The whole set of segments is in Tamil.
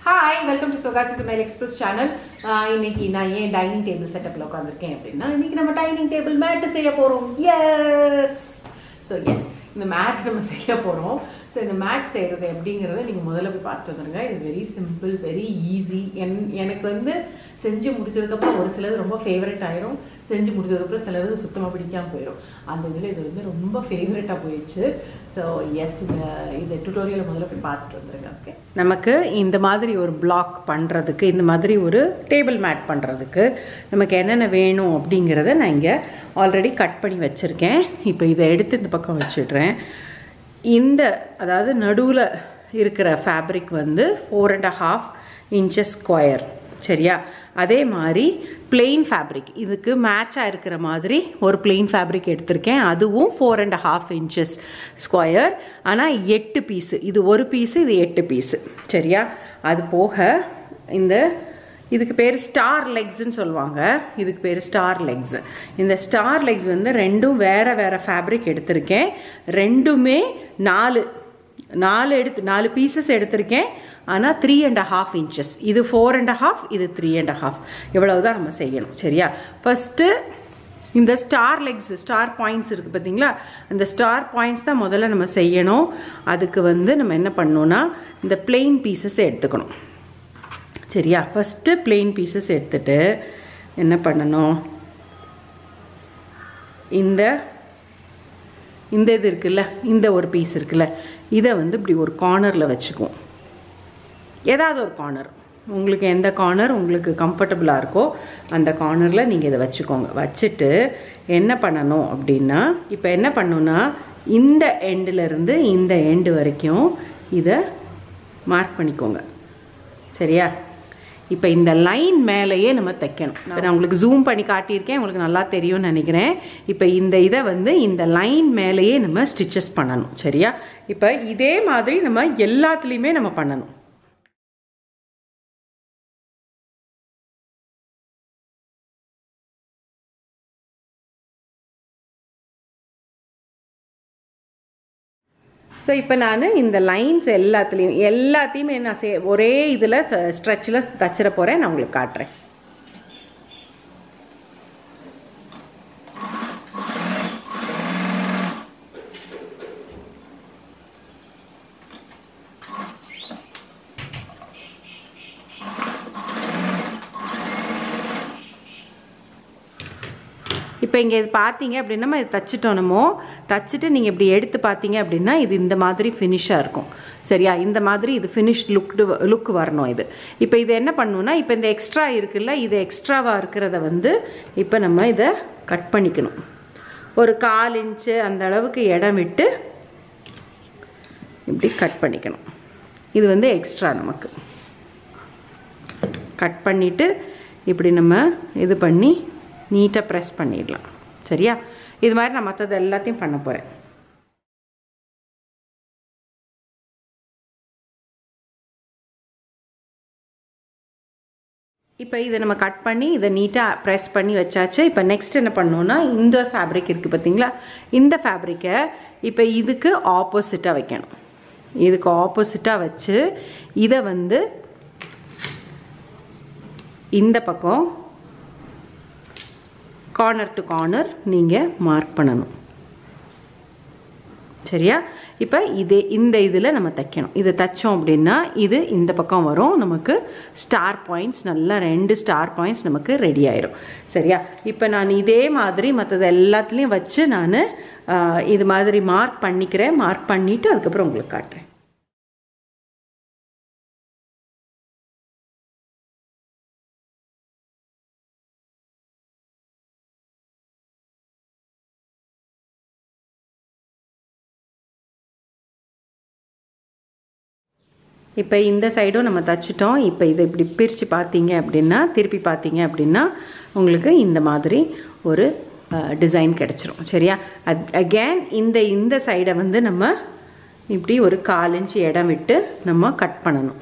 ஹாய் வெல்கம் டு சுகாசி சமையல் எக்ஸ்பிரஸ் சேனல் இன்னைக்கு நான் ஏன் டைனிங் டேபிள் செட்டப்பில் உட்காந்துருக்கேன் அப்படின்னா இன்னைக்கு நம்ம டைனிங் டேபிள் மேட் செய்ய போகிறோம் எஸ் ஸோ எஸ் இந்த மேட் நம்ம செய்ய போகிறோம் ஸோ இந்த மேட் செய்கிறது எப்படிங்கிறத நீங்கள் முதல்ல போய் பார்த்து வந்துருங்க இது வெரி சிம்பிள் வெரி ஈஸி என் எனக்கு வந்து செஞ்சு முடிச்சதுக்கப்புறம் ஒரு சிலது ரொம்ப ஃபேவரட் ஆயிரும் செஞ்சு முடிச்சதுக்கப்புறம் சிலது சுத்தமாக பிடிக்காமல் போயிடும் அந்த இதில் இது வந்து ரொம்ப ஃபேவரட்டாக போயிடுச்சு ஸோ எஸ் இந்த இந்த டுட்டோரியலை முதல்ல போய் பார்த்துட்டு வந்துருங்க ஓகே நமக்கு இந்த மாதிரி ஒரு பிளாக் பண்ணுறதுக்கு இந்த மாதிரி ஒரு டேபிள் மேட் பண்ணுறதுக்கு நமக்கு என்னென்ன வேணும் அப்படிங்கிறத நான் இங்கே ஆல்ரெடி கட் பண்ணி வச்சுருக்கேன் இப்போ இதை எடுத்து இந்த பக்கம் வச்சிடுறேன் இந்த அதாவது நடுவில் இருக்கிற ஃபேப்ரிக் வந்து four and half inches square சரியா அதே மாதிரி பிளெயின் ஃபேப்ரிக் இதுக்கு மேட்சாக இருக்கிற மாதிரி ஒரு பிளெயின் ஃபேப்ரிக் எடுத்திருக்கேன் அதுவும் four and half inches square ஆனால் எட்டு பீஸு இது ஒரு பீஸு இது எட்டு பீஸு சரியா அது போக இந்த இதுக்கு பேர் ஸ்டார் லெக்ஸ்ன்னு சொல்லுவாங்க இதுக்கு பேர் ஸ்டார் லெக்ஸ் இந்த ஸ்டார் லெக்ஸ் வந்து ரெண்டும் வேற வேற ஃபேப்ரிக் எடுத்திருக்கேன் ரெண்டுமே நாலு நாலு எடுத்து நாலு பீசஸ் எடுத்திருக்கேன் ஆனால் த்ரீ அண்ட் ஹாஃப் இன்ச்சஸ் இது ஃபோர் அண்ட் ஹாஃப் இது த்ரீ அண்ட் ஹாஃப் இவ்வளவு தான் நம்ம செய்யணும் சரியா ஃபஸ்ட்டு இந்த ஸ்டார் லெக்ஸ் ஸ்டார் பாயிண்ட்ஸ் இருக்குது பார்த்தீங்களா அந்த ஸ்டார் பாயிண்ட்ஸ் தான் முதல்ல நம்ம செய்யணும் அதுக்கு வந்து நம்ம என்ன பண்ணணும்னா இந்த பிளெயின் பீசஸ் எடுத்துக்கணும் சரியா ஃபஸ்ட்டு பிளெயின் பீசஸ் எடுத்துட்டு என்ன பண்ணணும் இந்த இந்த இது இருக்குல்ல இந்த ஒரு பீஸ் இருக்குல்ல இதை வந்து இப்படி ஒரு கார்னரில் வச்சுக்குவோம் ஏதாவது ஒரு கார்னர் உங்களுக்கு எந்த கார்னர் உங்களுக்கு கம்ஃபர்டபுளாக இருக்கோ அந்த கார்னரில் நீங்கள் இதை வச்சுக்கோங்க வச்சுட்டு என்ன பண்ணணும் அப்படின்னா இப்போ என்ன பண்ணணும்னா இந்த எண்டுலேருந்து இந்த எண்டு வரைக்கும் இதை மார்க் பண்ணிக்கோங்க சரியா இப்போ இந்த லைன் மேலேயே நம்ம தைக்கணும் நான் உங்களுக்கு ஜூம் பண்ணி காட்டியிருக்கேன் உங்களுக்கு நல்லா தெரியும்னு நினைக்கிறேன் இப்போ இந்த இதை வந்து இந்த லைன் மேலேயே நம்ம ஸ்டிச்சஸ் பண்ணணும் சரியா இப்போ இதே மாதிரி நம்ம எல்லாத்துலேயுமே நம்ம பண்ணணும் ஸோ இப்போ நான் இந்த லைன்ஸ் எல்லாத்துலேயும் எல்லாத்தையுமே நான் சே ஒரே இதில் ஸ்ட்ரெச்சில் தச்சிட போகிறேன் நான் உங்களுக்கு காட்டுறேன் இப்போ இங்கே இது பார்த்தீங்க அப்படின்னா நம்ம இது தச்சுட்டோம் நம்ம தச்சுட்டு நீங்கள் இப்படி எடுத்து பார்த்தீங்க அப்படின்னா இது இந்த மாதிரி ஃபினிஷாக இருக்கும் சரியா இந்த மாதிரி இது ஃபினிஷ்ட் லுக்டு லுக் வரணும் இது இப்போ இது என்ன பண்ணணும்னா இப்போ இந்த எக்ஸ்ட்ரா இருக்குல்ல இது எக்ஸ்ட்ராவாக இருக்கிறத வந்து இப்போ நம்ம இதை கட் பண்ணிக்கணும் ஒரு கால் இன்ச்சு அந்த அளவுக்கு இடம் விட்டு இப்படி கட் பண்ணிக்கணும் இது வந்து எக்ஸ்ட்ரா நமக்கு கட் பண்ணிவிட்டு இப்படி நம்ம இது பண்ணி நீட்டாக ப்ரெஸ் பண்ணிடலாம் சரியா இது மாதிரி நான் மற்றது எல்லாத்தையும் பண்ண போகிறேன் இப்போ இதை நம்ம கட் பண்ணி இதை நீட்டாக ப்ரெஸ் பண்ணி வச்சாச்சு இப்போ நெக்ஸ்ட் என்ன பண்ணோன்னா இந்த ஃபேப்ரிக் இருக்குது பார்த்தீங்களா இந்த ஃபேப்ரிக்கை இப்போ இதுக்கு ஆப்போசிட்டாக வைக்கணும் இதுக்கு ஆப்போசிட்டாக வச்சு இதை வந்து இந்த பக்கம் கார்னர் டு கார்னர் நீங்கள் மார்க் பண்ணணும் சரியா இப்போ இதே இந்த இதில் நம்ம தைக்கணும் இதை தைச்சோம் அப்படின்னா இது இந்த பக்கம் வரும் நமக்கு ஸ்டார் பாயிண்ட்ஸ் நல்லா ரெண்டு ஸ்டார் பாயிண்ட்ஸ் நமக்கு ரெடி ஆயிரும் சரியா இப்போ நான் இதே மாதிரி மற்றது எல்லாத்துலேயும் வச்சு நான் இது மாதிரி மார்க் பண்ணிக்கிறேன் மார்க் பண்ணிவிட்டு அதுக்கப்புறம் உங்களுக்கு காட்டுறேன் இப்போ இந்த சைடும் நம்ம தச்சுட்டோம் இப்போ இதை இப்படி பிரித்து பார்த்தீங்க அப்படின்னா திருப்பி பார்த்தீங்க அப்படின்னா உங்களுக்கு இந்த மாதிரி ஒரு டிசைன் கிடச்சிரும் சரியா அத் அகேன் இந்த இந்த சைடை வந்து நம்ம இப்படி ஒரு கால் இன்ச்சு இடம் விட்டு நம்ம கட் பண்ணணும்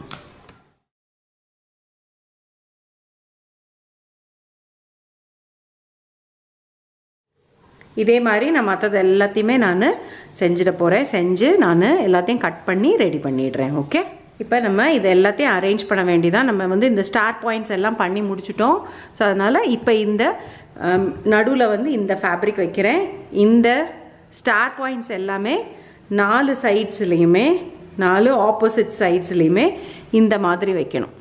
இதே மாதிரி நான் மற்றது எல்லாத்தையுமே நான் செஞ்சிட போகிறேன் செஞ்சு நான் எல்லாத்தையும் கட் பண்ணி ரெடி பண்ணிடுறேன் ஓகே இப்போ நம்ம இது எல்லாத்தையும் அரேஞ்ச் பண்ண வேண்டியதான் நம்ம வந்து இந்த ஸ்டார் பாயிண்ட்ஸ் எல்லாம் பண்ணி முடிச்சிட்டோம் ஸோ அதனால் இப்போ இந்த நடுவில் வந்து இந்த ஃபேப்ரிக் வைக்கிறேன் இந்த ஸ்டார் பாயிண்ட்ஸ் எல்லாமே நாலு சைட்ஸ்லேயுமே நாலு ஆப்போசிட் சைட்ஸ்லேயுமே இந்த மாதிரி வைக்கணும்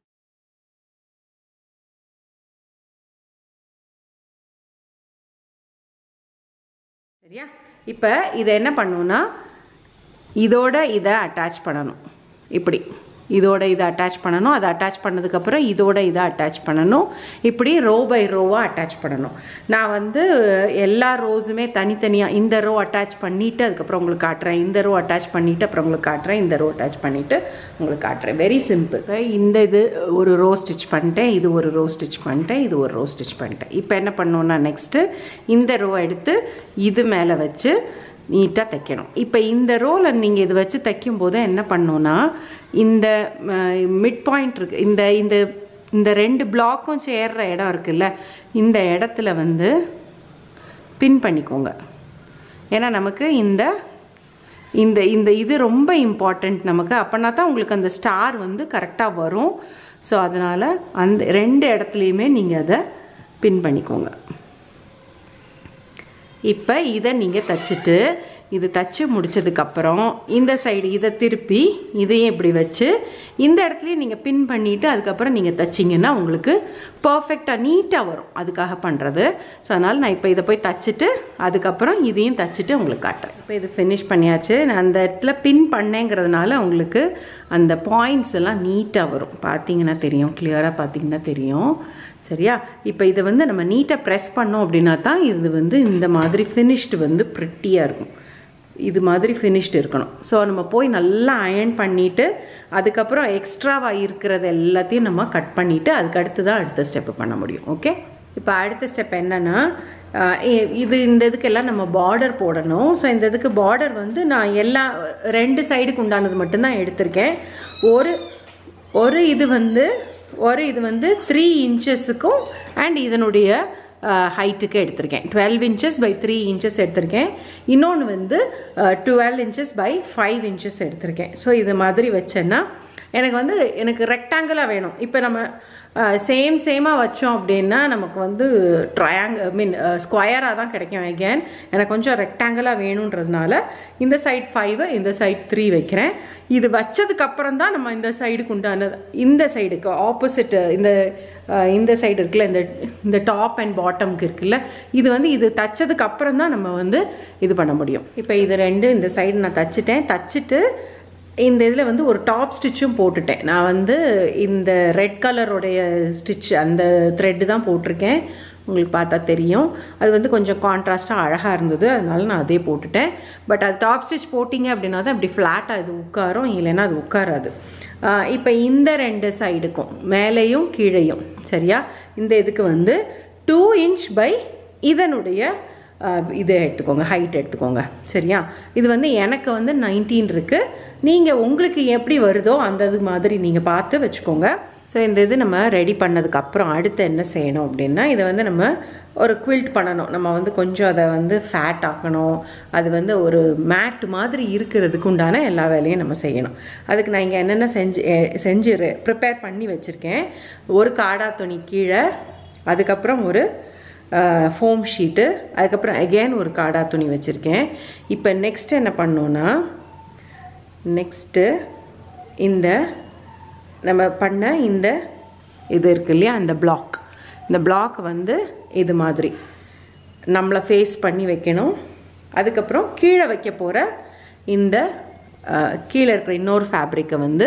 சரியா இப்போ இதை என்ன பண்ணுவோன்னா இதோட இதை அட்டாச் பண்ணணும் இப்படி இதோட இதை அட்டாச் பண்ணணும் அதை அட்டாச் பண்ணதுக்கப்புறம் இதோட இதை அட்டாச் பண்ணணும் இப்படி ரோ பை ரோவாக அட்டாச் பண்ணணும் நான் வந்து எல்லா ரோஸுமே தனித்தனியாக இந்த ரோ அட்டாச் பண்ணிவிட்டு அதுக்கப்புறம் உங்களுக்கு காட்டுறேன் இந்த ரோ அட்டாச் பண்ணிவிட்டு அப்புறம் உங்களுக்கு காட்டுறேன் இந்த ரோ அட்டாச் பண்ணிவிட்டு உங்களுக்கு காட்டுறேன் வெரி சிம்பிள் இப்போ இந்த இது ஒரு ரோ ஸ்டிச் பண்ணிட்டேன் இது ஒரு ரோ ஸ்டிச் பண்ணிட்டேன் இது ஒரு ரோ ஸ்டிச் பண்ணிட்டேன் இப்போ என்ன பண்ணோன்னா நெக்ஸ்ட்டு இந்த ரோ எடுத்து இது மேலே வச்சு நீட்டாக தைக்கணும் இப்போ இந்த ரோவில் நீங்கள் இது வச்சு தைக்கும் போது என்ன பண்ணோன்னா இந்த மிட் பாயிண்ட் இருக்கு இந்த இந்த இந்த ரெண்டு பிளாக்கும் சேர்ற இடம் இருக்குல்ல இந்த இடத்துல வந்து பின் பண்ணிக்கோங்க ஏன்னா நமக்கு இந்த இந்த இந்த இது ரொம்ப இம்பார்ட்டண்ட் நமக்கு அப்போனா தான் உங்களுக்கு அந்த ஸ்டார் வந்து கரெக்டாக வரும் ஸோ அதனால் அந்த ரெண்டு இடத்துலையுமே நீங்கள் அதை பின் பண்ணிக்கோங்க இப்போ இதை நீங்கள் தச்சுட்டு இது தச்சு முடிச்சதுக்கப்புறம் இந்த சைடு இதை திருப்பி இதையும் இப்படி வச்சு இந்த இடத்துலையும் நீங்கள் பின் பண்ணிவிட்டு அதுக்கப்புறம் நீங்கள் தைச்சிங்கன்னா உங்களுக்கு பர்ஃபெக்டாக நீட்டாக வரும் அதுக்காக பண்ணுறது ஸோ அதனால் நான் இப்போ இதை போய் தச்சுட்டு அதுக்கப்புறம் இதையும் தச்சுட்டு உங்களுக்கு காட்டுறேன் இப்போ இது ஃபினிஷ் பண்ணியாச்சு நான் அந்த இடத்துல பின் பண்ணேங்கிறதுனால உங்களுக்கு அந்த பாயிண்ட்ஸ் எல்லாம் நீட்டாக வரும் பார்த்தீங்கன்னா தெரியும் கிளியராக பார்த்தீங்கன்னா தெரியும் சரியா இப்போ இதை வந்து நம்ம நீட்டாக ப்ரெஸ் பண்ணோம் அப்படின்னா தான் இது வந்து இந்த மாதிரி ஃபினிஷ்டு வந்து ப்ரிட்டியாக இருக்கும் இது மாதிரி ஃபினிஷ்டு இருக்கணும் ஸோ நம்ம போய் நல்லா அயர்ன் பண்ணிவிட்டு அதுக்கப்புறம் எக்ஸ்ட்ராவாக இருக்கிறது எல்லாத்தையும் நம்ம கட் பண்ணிவிட்டு அதுக்கு அடுத்து தான் அடுத்த ஸ்டெப்பு பண்ண முடியும் ஓகே இப்போ அடுத்த ஸ்டெப் என்னென்னா இது இந்த இதுக்கெல்லாம் நம்ம பார்டர் போடணும் ஸோ இந்த இதுக்கு பார்டர் வந்து நான் எல்லா ரெண்டு சைடுக்கு உண்டானது மட்டும்தான் எடுத்திருக்கேன் ஒரு ஒரு இது வந்து ஒரு இது வந்து த்ரீ இன்ச்சஸுக்கும் அண்ட் இதனுடைய ஹைட்டுக்கு எடுத்திருக்கேன் twelve inches by three inches எடுத்திருக்கேன் இன்னொன்று வந்து twelve inches by five inches எடுத்திருக்கேன் ஸோ இது மாதிரி வச்சேன்னா எனக்கு வந்து எனக்கு ரெக்டாங்கிளாக வேணும் இப்போ நம்ம சேம் சேமாக வச்சோம் அப்படின்னா நமக்கு வந்து ட்ரையாங் ஐ மீன் ஸ்கொயராக தான் கிடைக்கும் அகேன் எனக்கு கொஞ்சம் ரெக்டாங்கிளாக வேணுன்றதுனால இந்த சைட் ஃபைவ் இந்த சைட் த்ரீ வைக்கிறேன் இது வச்சதுக்கப்புறம் தான் நம்ம இந்த சைடுக்கு உண்டானது இந்த சைடுக்கு ஆப்போசிட் இந்த இந்த சைடு இருக்குல்ல இந்த இந்த டாப் அண்ட் பாட்டம்க்கு இருக்குல்ல இது வந்து இது தச்சதுக்கு அப்புறம் தான் நம்ம வந்து இது பண்ண முடியும் இப்போ இது ரெண்டு இந்த சைடு நான் தச்சுட்டேன் தச்சுட்டு இந்த இதில் வந்து ஒரு டாப் ஸ்டிச்சும் போட்டுட்டேன் நான் வந்து இந்த ரெட் கலருடைய ஸ்டிச் அந்த த்ரெட்டு தான் போட்டிருக்கேன் உங்களுக்கு பார்த்தா தெரியும் அது வந்து கொஞ்சம் கான்ட்ராஸ்ட்டாக அழகாக இருந்தது அதனால நான் அதே போட்டுட்டேன் பட் அது டாப் ஸ்டிச் போட்டிங்க அப்படின்னா தான் அப்படி ஃப்ளாட்டாக இது உட்காரும் இல்லைன்னா அது உட்காராது இப்போ இந்த ரெண்டு சைடுக்கும் மேலேயும் கீழேயும் சரியா இந்த இதுக்கு வந்து டூ இன்ச் பை இதனுடைய இது எடுத்துக்கோங்க ஹைட் எடுத்துக்கோங்க சரியா இது வந்து எனக்கு வந்து நைன்டீன் இருக்குது நீங்கள் உங்களுக்கு எப்படி வருதோ அந்த இது மாதிரி நீங்கள் பார்த்து வச்சுக்கோங்க ஸோ இந்த இது நம்ம ரெடி பண்ணதுக்கப்புறம் அடுத்து என்ன செய்யணும் அப்படின்னா இதை வந்து நம்ம ஒரு குவில்ட் பண்ணணும் நம்ம வந்து கொஞ்சம் அதை வந்து ஃபேட் ஆக்கணும் அது வந்து ஒரு மேட் மாதிரி இருக்கிறதுக்கு உண்டான எல்லா வேலையும் நம்ம செய்யணும் அதுக்கு நான் இங்கே என்னென்ன செஞ்சு செஞ்சு ப்ரிப்பேர் பண்ணி வச்சுருக்கேன் ஒரு காடா துணி கீழே அதுக்கப்புறம் ஒரு ஃபோம் ஷீட்டு அதுக்கப்புறம் அகெயின் ஒரு காடா துணி வச்சுருக்கேன் இப்போ நெக்ஸ்ட் என்ன பண்ணோன்னா நெக்ஸ்ட்டு இந்த நம்ம பண்ண இந்த இது இருக்கு இல்லையா அந்த பிளாக் இந்த பிளாக் வந்து இது மாதிரி நம்மளை ஃபேஸ் பண்ணி வைக்கணும் அதுக்கப்புறம் கீழே வைக்க போகிற இந்த கீழே இருக்கிற இன்னொரு ஃபேப்ரிக்கை வந்து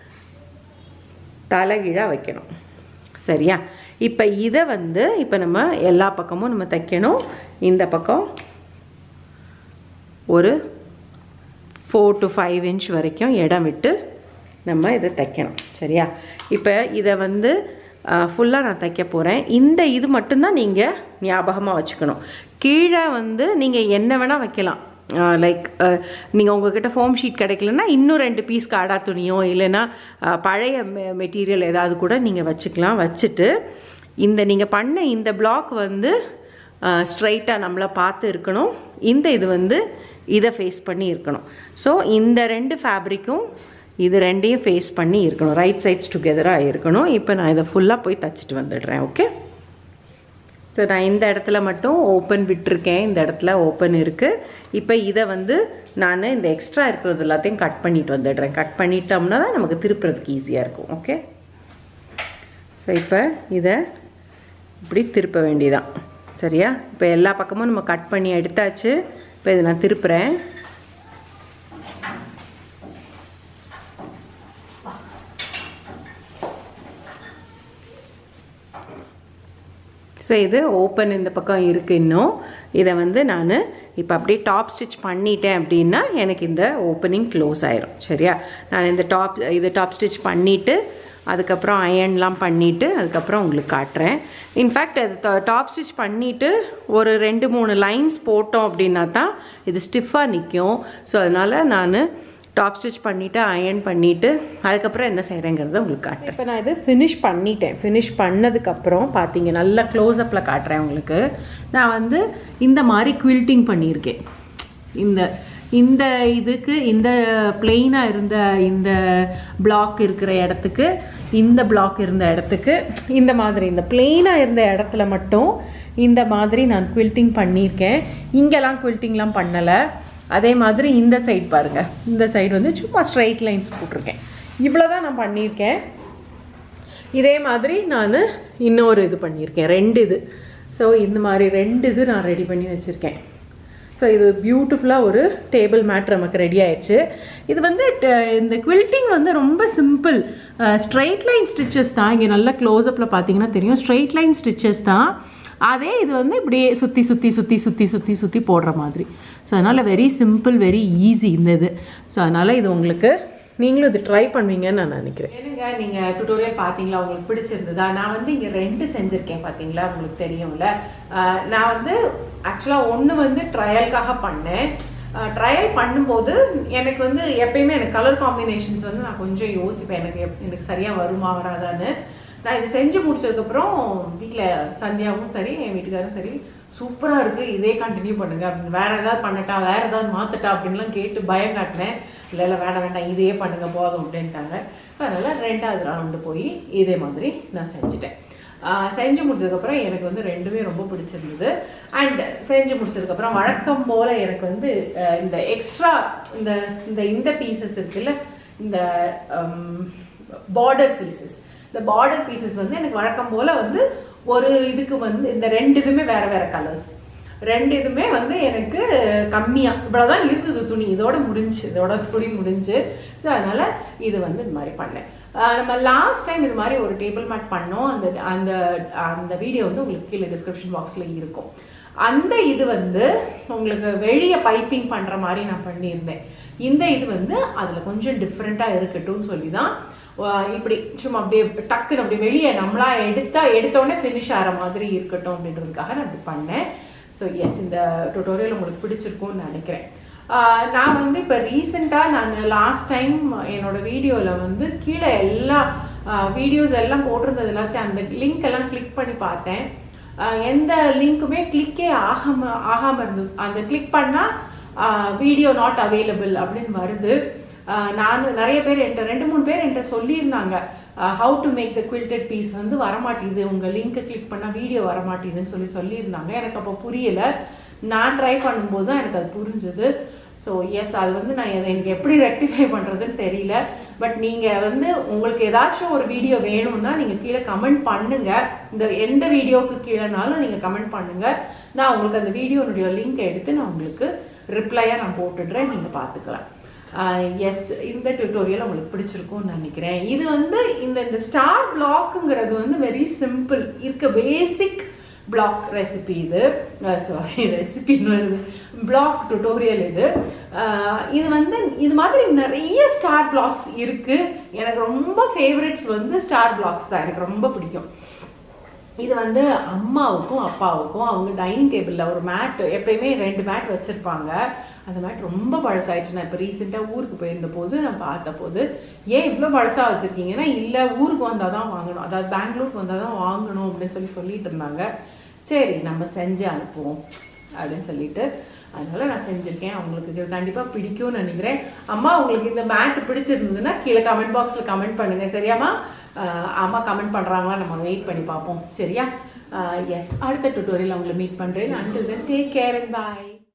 தலைகீழாக வைக்கணும் சரியா இப்போ இதை வந்து இப்போ நம்ம எல்லா பக்கமும் நம்ம தைக்கணும் இந்த பக்கம் ஒரு ஃபோர் டு ஃபைவ் இன்ச் வரைக்கும் இடம் விட்டு நம்ம இதை தைக்கணும் சரியா இப்போ இதை வந்து ஃபுல்லாக நான் தைக்க போகிறேன் இந்த இது மட்டும்தான் நீங்கள் ஞாபகமாக வச்சுக்கணும் கீழே வந்து நீங்கள் என்ன வேணால் வைக்கலாம் லைக் நீங்கள் உங்ககிட்ட ஃபோம் ஷீட் கிடைக்கலன்னா இன்னும் ரெண்டு பீஸ் காடா துணியோ இல்லைன்னா பழைய மெட்டீரியல் ஏதாவது கூட நீங்கள் வச்சுக்கலாம் வச்சுட்டு இந்த நீங்கள் பண்ண இந்த பிளாக் வந்து ஸ்ட்ரைட்டாக நம்மளை பார்த்து இருக்கணும் இந்த இது வந்து இதை ஃபேஸ் பண்ணி இருக்கணும் ஸோ இந்த ரெண்டு ஃபேப்ரிக்கும் இது ரெண்டையும் ஃபேஸ் பண்ணி இருக்கணும் ரைட் சைட்ஸ் டுகெதராக இருக்கணும் இப்போ நான் இதை ஃபுல்லாக போய் தச்சுட்டு வந்துடுறேன் ஓகே ஸோ நான் இந்த இடத்துல மட்டும் ஓப்பன் விட்டுருக்கேன் இந்த இடத்துல ஓப்பன் இருக்குது இப்போ இதை வந்து நான் இந்த எக்ஸ்ட்ரா இருக்கிறது எல்லாத்தையும் கட் பண்ணிட்டு வந்துடுறேன் கட் பண்ணிட்டோம்னா தான் நமக்கு திருப்புறதுக்கு ஈஸியாக இருக்கும் ஓகே ஸோ இப்போ இதை இப்படி திருப்ப வேண்டியதான் சரியா இப்போ எல்லா பக்கமும் நம்ம கட் பண்ணி எடுத்தாச்சு இப்போ இதை நான் திருப்புறேன் ஸோ இது ஓப்பன் இந்த பக்கம் இருக்குது இன்னும் இதை வந்து நான் இப்போ அப்படியே டாப் ஸ்டிச் பண்ணிட்டேன் அப்படின்னா எனக்கு இந்த ஓப்பனிங் க்ளோஸ் ஆயிரும் சரியா நான் இந்த டாப் இது டாப் ஸ்டிச் பண்ணிவிட்டு அதுக்கப்புறம் அயன்லாம் பண்ணிவிட்டு அதுக்கப்புறம் உங்களுக்கு காட்டுறேன் இன்ஃபேக்ட் அது டாப் ஸ்டிச் பண்ணிவிட்டு ஒரு ரெண்டு மூணு லைன்ஸ் போட்டோம் அப்படின்னா தான் இது ஸ்டிஃபாக நிற்கும் ஸோ அதனால் நான் டாப் ஸ்டிச் பண்ணிவிட்டு அயன் பண்ணிவிட்டு அதுக்கப்புறம் என்ன செய்கிறேங்கிறத உங்களுக்கு காட்டுறேன் இப்போ நான் இது ஃபினிஷ் பண்ணிட்டேன் ஃபினிஷ் பண்ணதுக்கப்புறம் பார்த்தீங்க நல்லா க்ளோஸ்அப்பில் காட்டுறேன் உங்களுக்கு நான் வந்து இந்த மாதிரி குவில்ட்டிங் பண்ணியிருக்கேன் இந்த இந்த இதுக்கு இந்த பிளெயினாக இருந்த இந்த பிளாக் இருக்கிற இடத்துக்கு இந்த பிளாக் இருந்த இடத்துக்கு இந்த மாதிரி இந்த பிளெயினாக இருந்த இடத்துல மட்டும் இந்த மாதிரி நான் குவில்ட்டிங் பண்ணியிருக்கேன் இங்கெல்லாம் குவில்ட்டிங்லாம் பண்ணலை அதே மாதிரி இந்த சைடு பாருங்கள் இந்த சைடு வந்து சும்மா ஸ்ட்ரைட் லைன்ஸ் போட்டிருக்கேன் இவ்வளோ தான் நான் பண்ணியிருக்கேன் இதே மாதிரி நான் இன்னொரு இது பண்ணியிருக்கேன் ரெண்டு இது ஸோ இந்த மாதிரி ரெண்டு இது நான் ரெடி பண்ணி வச்சுருக்கேன் ஸோ இது பியூட்டிஃபுல்லாக ஒரு டேபிள் மேட் நமக்கு ரெடி ஆயிடுச்சு இது வந்து இந்த குவில்ட்டிங் வந்து ரொம்ப சிம்பிள் ஸ்ட்ரைட் லைன் ஸ்டிச்சஸ் தான் இங்கே நல்லா க்ளோஸ்அப்பில் பார்த்தீங்கன்னா தெரியும் ஸ்ட்ரைட் லைன் ஸ்டிச்சஸ் தான் அதே இது வந்து இப்படியே சுற்றி சுற்றி சுற்றி சுற்றி சுற்றி சுற்றி போடுற மாதிரி ஸோ அதனால் வெரி சிம்பிள் வெரி ஈஸி இந்த இது ஸோ அதனால் இது உங்களுக்கு நீங்களும் இது ட்ரை பண்ணுவீங்கன்னு நான் நினைக்கிறேன் என்னங்க நீங்கள் டுட்டோரியல் பார்த்தீங்களா உங்களுக்கு பிடிச்சிருந்ததா நான் வந்து இங்கே ரெண்டு செஞ்சுருக்கேன் பார்த்தீங்களா உங்களுக்கு தெரியும்ல நான் வந்து ஆக்சுவலாக ஒன்று வந்து ட்ரையலுக்காக பண்ணேன் ட்ரையல் பண்ணும்போது எனக்கு வந்து எப்பயுமே எனக்கு கலர் காம்பினேஷன்ஸ் வந்து நான் கொஞ்சம் யோசிப்பேன் எனக்கு எனக்கு சரியாக வருமா வராதான்னு நான் இது செஞ்சு முடிச்சதுக்கப்புறம் வீட்டில் சந்தியாவும் சரி என் வீட்டுக்காரும் சரி சூப்பராக இருக்குது இதே கண்டினியூ பண்ணுங்க அப்படின்னு வேறு ஏதாவது பண்ணட்டா வேறு ஏதாவது மாற்றட்டா அப்படின்லாம் கேட்டு பயம் காட்டினேன் இல்லை இல்லை வேண்டாம் வேண்டாம் இதே பண்ணுங்க போதும் அப்படின்ட்டாங்க அதனால் ரெண்டாவது ரவுண்டு போய் இதே மாதிரி நான் செஞ்சுட்டேன் செஞ்சு முடிச்சதுக்கப்புறம் எனக்கு வந்து ரெண்டுமே ரொம்ப பிடிச்சிருந்தது அண்ட் செஞ்சு முடிச்சதுக்கப்புறம் வழக்கம் போல் எனக்கு வந்து இந்த எக்ஸ்ட்ரா இந்த இந்த இந்த பீசஸ் இருக்குல்ல இந்த பார்டர் பீசஸ் இந்த பார்டர் பீசஸ் வந்து எனக்கு வழக்கம் போல் வந்து ஒரு இதுக்கு வந்து இந்த ரெண்டு இதுவுமே வேறு வேறு கலர்ஸ் ரெண்டு இதுவுமே வந்து எனக்கு கம்மியாக இவ்வளோதான் இருந்தது துணி இதோட முடிஞ்சு இதோட துணி முடிஞ்சு ஸோ அதனால் இது வந்து இந்த மாதிரி பண்ணேன் நம்ம லாஸ்ட் டைம் இது மாதிரி ஒரு டேபிள் மேட் பண்ணோம் அந்த அந்த அந்த வீடியோ வந்து உங்களுக்கு கீழே டிஸ்கிரிப்ஷன் பாக்ஸில் இருக்கும் அந்த இது வந்து உங்களுக்கு வெளியே பைப்பிங் பண்ணுற மாதிரி நான் பண்ணியிருந்தேன் இந்த இது வந்து அதில் கொஞ்சம் டிஃப்ரெண்ட்டாக இருக்கட்டும்னு சொல்லி தான் இப்படி சும்மா அப்படியே டக்குன்னு அப்படி வெளியே நம்மளா எடுத்தா எடுத்தோடனே ஃபினிஷ் ஆகிற மாதிரி இருக்கட்டும் அப்படின்றதுக்காக நான் இப்படி பண்ணேன் ஸோ எஸ் இந்த டுட்டோரியல் உங்களுக்கு பிடிச்சிருக்கும்னு நினைக்கிறேன் நான் வந்து இப்போ ரீசெண்டாக நான் லாஸ்ட் டைம் என்னோட வீடியோவில் வந்து கீழே எல்லா வீடியோஸ் எல்லாம் போட்டிருந்தது எல்லாத்தையும் அந்த லிங்க் எல்லாம் கிளிக் பண்ணி பார்த்தேன் எந்த லிங்க்குமே கிளிக்கே ஆகாம ஆகாமல் இருந்தது அந்த கிளிக் பண்ணால் வீடியோ நாட் அவைலபிள் அப்படின்னு வருது நான் நிறைய பேர் என்கிட்ட ரெண்டு மூணு பேர் என்கிட்ட சொல்லியிருந்தாங்க how to make the quilted piece வந்து வரமாட்டேங்குது உங்கள் லிங்க்கை கிளிக் பண்ணால் வீடியோ வரமாட்டேங்குதுன்னு சொல்லி சொல்லியிருந்தாங்க எனக்கு அப்போ புரியலை நான் ட்ரை பண்ணும்போது தான் எனக்கு அது புரிஞ்சுது ஸோ எஸ் அது வந்து நான் எனக்கு எப்படி ரெக்டிஃபை பண்ணுறதுன்னு தெரியல பட் நீங்கள் வந்து உங்களுக்கு ஏதாச்சும் ஒரு வீடியோ வேணும்னா நீங்கள் கீழே கமெண்ட் பண்ணுங்கள் இந்த எந்த வீடியோவுக்கு கீழேனாலும் நீங்கள் கமெண்ட் பண்ணுங்கள் நான் உங்களுக்கு அந்த வீடியோனுடைய லிங்க் எடுத்து நான் உங்களுக்கு ரிப்ளையாக நான் போட்டுடுறேன் நீங்கள் பார்த்துக்கலாம் எஸ் இந்த டியூட்டோரியல் உங்களுக்கு பிடிச்சிருக்கும்னு நினைக்கிறேன் இது வந்து இந்த இந்த ஸ்டார் பிளாக்குங்கிறது வந்து வெரி சிம்பிள் இருக்க பேசிக் பிளாக் ரெசிபி இது சாரி ரெசிபின்னு வருது பிளாக் டுட்டோரியல் இது இது வந்து இது மாதிரி நிறைய ஸ்டார் பிளாக்ஸ் இருக்குது எனக்கு ரொம்ப ஃபேவரட்ஸ் வந்து ஸ்டார் பிளாக்ஸ் தான் எனக்கு ரொம்ப பிடிக்கும் இது வந்து அம்மாவுக்கும் அப்பாவுக்கும் அவங்க டைனிங் டேபிளில் ஒரு மேட் எப்பயுமே ரெண்டு மேட் வச்சுருப்பாங்க அந்த மேட் ரொம்ப பழசாயிடுச்சு நான் இப்போ ரீசெண்டாக ஊருக்கு போயிருந்த போது நான் பார்த்த போது ஏன் இவ்வளோ பழசாக வச்சுருக்கீங்கன்னா இல்லை ஊருக்கு வந்தால் தான் வாங்கணும் அதாவது பெங்களூருக்கு வந்தால் தான் வாங்கணும் அப்படின்னு சொல்லி சொல்லிட்டு இருந்தாங்க சரி நம்ம செஞ்சு அனுப்புவோம் அப்படின்னு சொல்லிட்டு அதனால நான் செஞ்சுருக்கேன் அவங்களுக்கு இது கண்டிப்பாக பிடிக்கும்னு நினைக்கிறேன் அம்மா உங்களுக்கு இந்த மேட் பிடிச்சிருந்ததுன்னா கீழே கமெண்ட் பாக்ஸில் கமெண்ட் பண்ணுங்கள் சரியாம்மா ஆஹ் அம்மா கமெண்ட் பண்ணுறாங்களா நம்ம வெயிட் பண்ணி பார்ப்போம் சரியா எஸ் அடுத்த டுட்டோரியல் உங்களை மீட் பண்ணுறேன் until then take care and bye